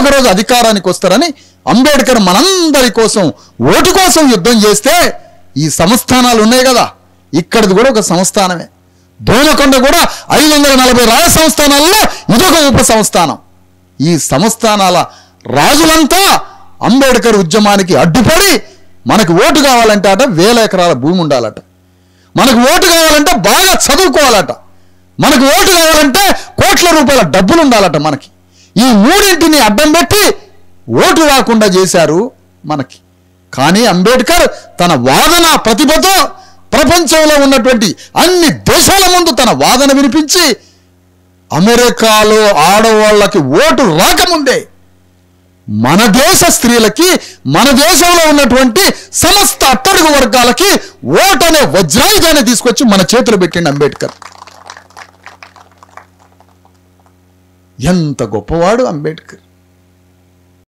ఒక రోజు అధికారానికి వస్తారని అంబేద్కర్ మనందరి కోసం ఓటు కోసం యుద్ధం చేస్తే ఈ సంస్థానాలు ఉన్నాయి కదా ఇక్కడిది కూడా ఒక సంస్థానమే దోమకొండ కూడా ఐదు వందల నలభై రాజ సంస్థానాల్లో ఇదొక ఉప సంస్థానం ఈ సంస్థానాల రాజులంతా అంబేద్కర్ ఉద్యమానికి అడ్డుపడి మనకు ఓటు కావాలంటే అట వేల ఎకరాల భూమి ఉండాలట మనకు ఓటు కావాలంటే బాగా చదువుకోవాలట మనకు ఓటు కావాలంటే కోట్ల రూపాయల డబ్బులు ఉండాలట మనకి ఈ మూడింటిని అడ్డం పెట్టి ఓటు రాకుండా చేశారు మనకి కానీ అంబేద్కర్ తన వాదన ప్రతిభతో ప్రపంచంలో ఉన్నటువంటి అన్ని దేశాల ముందు తన వాదన వినిపించి అమెరికాలో ఆడవాళ్ళకి ఓటు రాకముందే మన దేశ స్త్రీలకి మన దేశంలో ఉన్నటువంటి సమస్త అట్టడుగు వర్గాలకి ఓట్ అనే వజ్రాయుధాన్ని తీసుకొచ్చి మన చేతులు పెట్టిండి అంబేద్కర్ ఎంత గొప్పవాడు అంబేద్కర్